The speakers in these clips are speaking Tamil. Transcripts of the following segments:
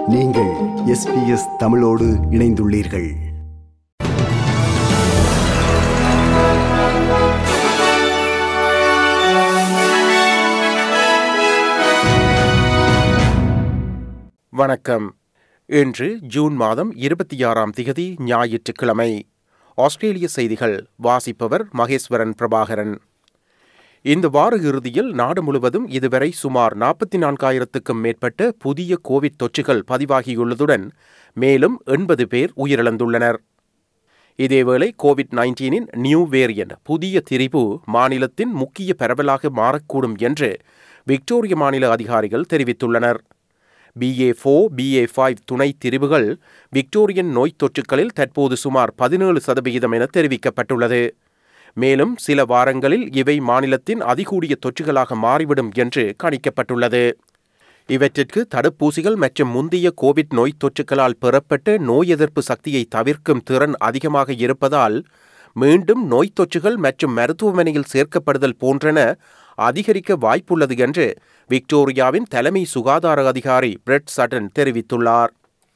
நீங்கள் எஸ்பிஎஸ் தமிழோடு இணைந்துள்ளீர்கள் வணக்கம் இன்று ஜூன் மாதம் இருபத்தி ஆறாம் திகதி ஞாயிற்றுக்கிழமை ஆஸ்திரேலிய செய்திகள் வாசிப்பவர் மகேஸ்வரன் பிரபாகரன் இந்த வார இறுதியில் நாடு முழுவதும் இதுவரை சுமார் நாற்பத்தி நான்காயிரத்துக்கும் மேற்பட்ட புதிய கோவிட் தொற்றுகள் பதிவாகியுள்ளதுடன் மேலும் எண்பது பேர் உயிரிழந்துள்ளனர் இதேவேளை கோவிட் நைன்டீனின் நியூ வேரியன்ட் புதிய திரிபு மாநிலத்தின் முக்கிய பரவலாக மாறக்கூடும் என்று விக்டோரிய மாநில அதிகாரிகள் தெரிவித்துள்ளனர் பிஏ ஃபோர் பிஏ ஃபைவ் துணை திரிவுகள் விக்டோரியன் நோய் தொற்றுகளில் தற்போது சுமார் பதினேழு சதவிகிதம் என தெரிவிக்கப்பட்டுள்ளது மேலும் சில வாரங்களில் இவை மாநிலத்தின் அதிகூடிய தொற்றுகளாக மாறிவிடும் என்று கணிக்கப்பட்டுள்ளது இவற்றிற்கு தடுப்பூசிகள் மற்றும் முந்தைய கோவிட் நோய் தொற்றுகளால் பெறப்பட்ட நோய் எதிர்ப்பு சக்தியை தவிர்க்கும் திறன் அதிகமாக இருப்பதால் மீண்டும் நோய் தொற்றுகள் மற்றும் மருத்துவமனையில் சேர்க்கப்படுதல் போன்றன அதிகரிக்க வாய்ப்புள்ளது என்று விக்டோரியாவின் தலைமை சுகாதார அதிகாரி பிரெட் சட்டன் தெரிவித்துள்ளார்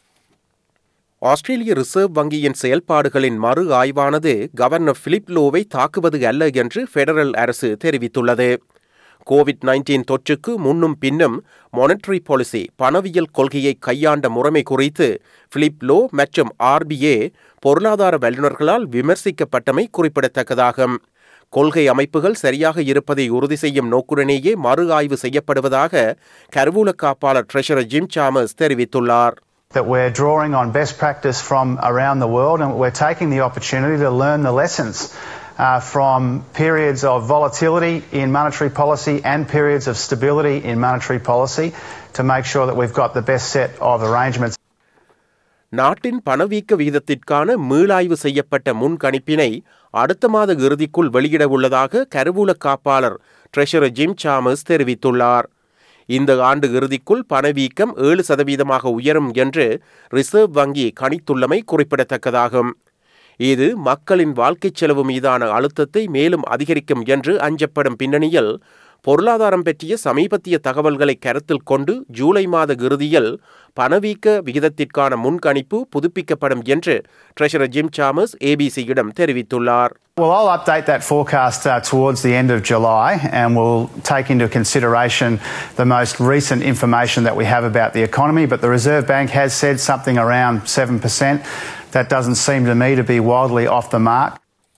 ஆஸ்திரேலிய ரிசர்வ் வங்கியின் செயல்பாடுகளின் மறு ஆய்வானது கவர்னர் பிலிப் லோவை தாக்குவது அல்ல என்று ஃபெடரல் அரசு தெரிவித்துள்ளது கோவிட் நைன்டீன் தொற்றுக்கு முன்னும் பின்னும் மானிட்டரி பாலிசி பணவியல் கொள்கையை கையாண்ட முறைமை குறித்து பிலிப் லோ மற்றும் ஆர்பிஏ பொருளாதார வல்லுநர்களால் விமர்சிக்கப்பட்டமை குறிப்பிடத்தக்கதாகும் கொள்கை அமைப்புகள் சரியாக இருப்பதை உறுதி செய்யும் நோக்குடனேயே மறு ஆய்வு செய்யப்படுவதாக கருவூல காப்பாளர் ட்ரெஷரர் ஜிம் சாமர்ஸ் தெரிவித்துள்ளார் that we're drawing on best practice from around the world and we're taking the opportunity to learn the lessons uh, from periods of volatility in monetary policy and periods of stability in monetary policy to make sure that we've got the best set of arrangements. நாட்டின் பணவீக்க விகிதத்திற்கான மீளாய்வு செய்யப்பட்ட முன்கணிப்பினை அடுத்த மாத இறுதிக்குள் வெளியிட உள்ளதாக கருவூல காப்பாளர் ட்ரெஷரர் ஜிம் சாமர்ஸ் தெரிவித்துள்ளார் இந்த ஆண்டு இறுதிக்குள் பணவீக்கம் ஏழு சதவீதமாக உயரும் என்று ரிசர்வ் வங்கி கணித்துள்ளமை குறிப்பிடத்தக்கதாகும் இது மக்களின் வாழ்க்கைச் செலவு மீதான அழுத்தத்தை மேலும் அதிகரிக்கும் என்று அஞ்சப்படும் பின்னணியில் பொருளாதாரம் பற்றிய சமீபத்திய தகவல்களை கருத்தில் கொண்டு ஜூலை மாத இறுதியில் பணவீக்க விகிதத்திற்கான முன்கணிப்பு புதுப்பிக்கப்படும் என்று ட்ரெஷரர் ஜிம் சாமர்ஸ் ஏபிசியிடம் தெரிவித்துள்ளார் Well, I'll update that forecast uh, towards the end of July and we'll take into consideration the most recent information that we have about the economy. But the Reserve Bank has said something around 7%. That doesn't seem to me to be wildly off the mark.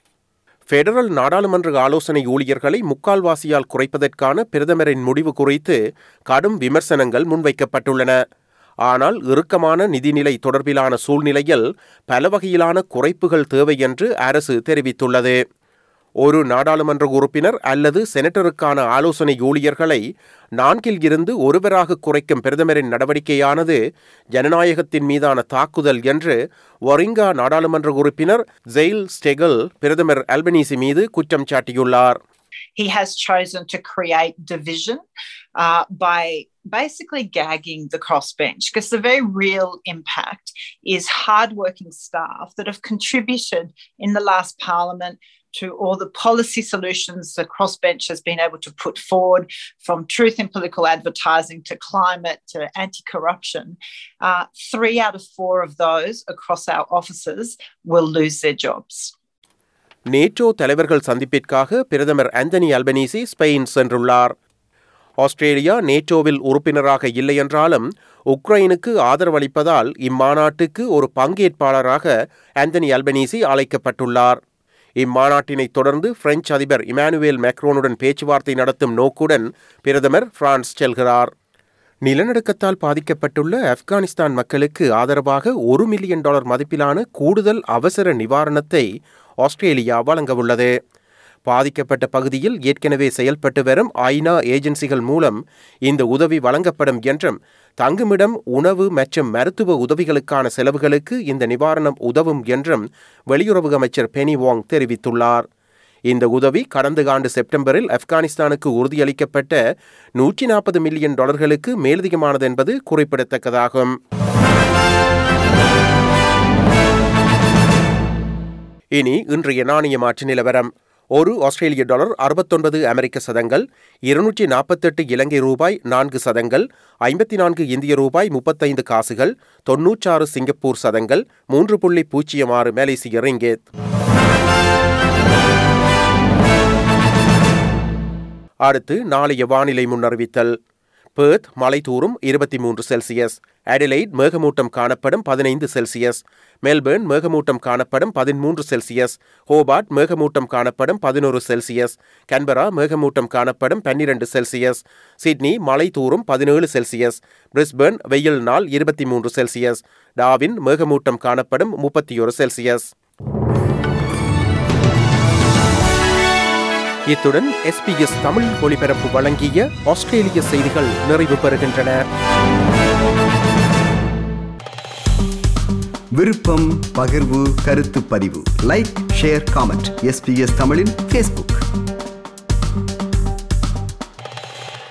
Federal நாடாளுமன்ற ஆலோசனை ஊழியர்களை முக்கால்வாசியால் குறைப்பதற்கான பிரதமரின் முடிவு குறித்து கடும் விமர்சனங்கள் முன்வைக்கப்பட்டுள்ளன ஆனால் இறுக்கமான நிதிநிலை தொடர்பிலான சூழ்நிலையில் பல வகையிலான குறைப்புகள் தேவை என்று அரசு தெரிவித்துள்ளது ஒரு நாடாளுமன்ற உறுப்பினர் அல்லது செனட்டருக்கான ஆலோசனை ஊழியர்களை நான்கில் இருந்து ஒருவராக குறைக்கும் பிரதமரின் நடவடிக்கையானது ஜனநாயகத்தின் மீதான தாக்குதல் என்று ஒரிங்கா நாடாளுமன்ற உறுப்பினர் ஜெயில் ஸ்டெகல் பிரதமர் அல்பனீசி மீது குற்றம் சாட்டியுள்ளார் he has chosen to create division uh, by basically gagging the crossbench because the very real impact is hardworking staff that have contributed in the last parliament to all the policy solutions the crossbench has been able to put forward, from truth in political advertising to climate to anti corruption. Uh, three out of four of those across our offices will lose their jobs. NATO தலைவர்கள் சந்திப்பிற்காக பிரதமர் ஆந்தனி அல்பனீசி ஸ்பெயின் சென்றுள்ளார் ஆஸ்திரேலியா நேட்டோவில் உறுப்பினராக இல்லை என்றாலும் உக்ரைனுக்கு ஆதரவளிப்பதால் இம்மாநாட்டுக்கு ஒரு பங்கேற்பாளராக ஆந்தனி அல்பனீசி அழைக்கப்பட்டுள்ளார் இம்மாநாட்டினை தொடர்ந்து பிரெஞ்சு அதிபர் இமானுவேல் மேக்ரோனுடன் பேச்சுவார்த்தை நடத்தும் நோக்குடன் பிரதமர் பிரான்ஸ் செல்கிறார் நிலநடுக்கத்தால் பாதிக்கப்பட்டுள்ள ஆப்கானிஸ்தான் மக்களுக்கு ஆதரவாக ஒரு மில்லியன் டாலர் மதிப்பிலான கூடுதல் அவசர நிவாரணத்தை ஆஸ்திரேலியா வழங்கவுள்ளது பாதிக்கப்பட்ட பகுதியில் ஏற்கனவே செயல்பட்டு வரும் ஐநா ஏஜென்சிகள் மூலம் இந்த உதவி வழங்கப்படும் என்றும் தங்குமிடம் உணவு மற்றும் மருத்துவ உதவிகளுக்கான செலவுகளுக்கு இந்த நிவாரணம் உதவும் என்றும் வெளியுறவு அமைச்சர் பெனி வாங் தெரிவித்துள்ளார் இந்த உதவி கடந்த ஆண்டு செப்டம்பரில் ஆப்கானிஸ்தானுக்கு உறுதியளிக்கப்பட்ட நூற்றி நாற்பது மில்லியன் டாலர்களுக்கு மேலதிகமானது என்பது குறிப்பிடத்தக்கதாகும் இனி இன்றைய நாணய மாற்று நிலவரம் ஒரு ஆஸ்திரேலிய டாலர் அறுபத்தொன்பது அமெரிக்க சதங்கள் இருநூற்றி நாற்பத்தெட்டு இலங்கை ரூபாய் நான்கு சதங்கள் ஐம்பத்தி நான்கு இந்திய ரூபாய் முப்பத்தைந்து காசுகள் தொன்னூற்றாறு சிங்கப்பூர் சதங்கள் மூன்று புள்ளி பூஜ்ஜியம் ஆறு மலேசிய ரிங்கேத் அடுத்து நாளைய வானிலை முன்னறிவித்தல் பேர்த் மலை தூரும் இருபத்தி மூன்று செல்சியஸ் அடிலைட் மேகமூட்டம் காணப்படும் பதினைந்து செல்சியஸ் மெல்பர்ன் மேகமூட்டம் காணப்படும் பதிமூன்று செல்சியஸ் ஹோபார்ட் மேகமூட்டம் காணப்படும் பதினோரு செல்சியஸ் கன்பரா மேகமூட்டம் காணப்படும் பன்னிரண்டு செல்சியஸ் சிட்னி மலை தூரும் பதினேழு செல்சியஸ் பிரிஸ்பர்ன் வெயில் நாள் இருபத்தி மூன்று செல்சியஸ் டாவின் மேகமூட்டம் காணப்படும் முப்பத்தி ஒரு செல்சியஸ் இத்துடன் எஸ்பிஎஸ் தமிழ் ஒலிபரப்பு வழங்கிய ஆஸ்திரேலிய செய்திகள் நிறைவு பெறுகின்றன விருப்பம் பகிர்வு கருத்து பதிவு லைக் ஷேர் காமெண்ட் எஸ்பிஎஸ் தமிழின் ஃபேஸ்புக்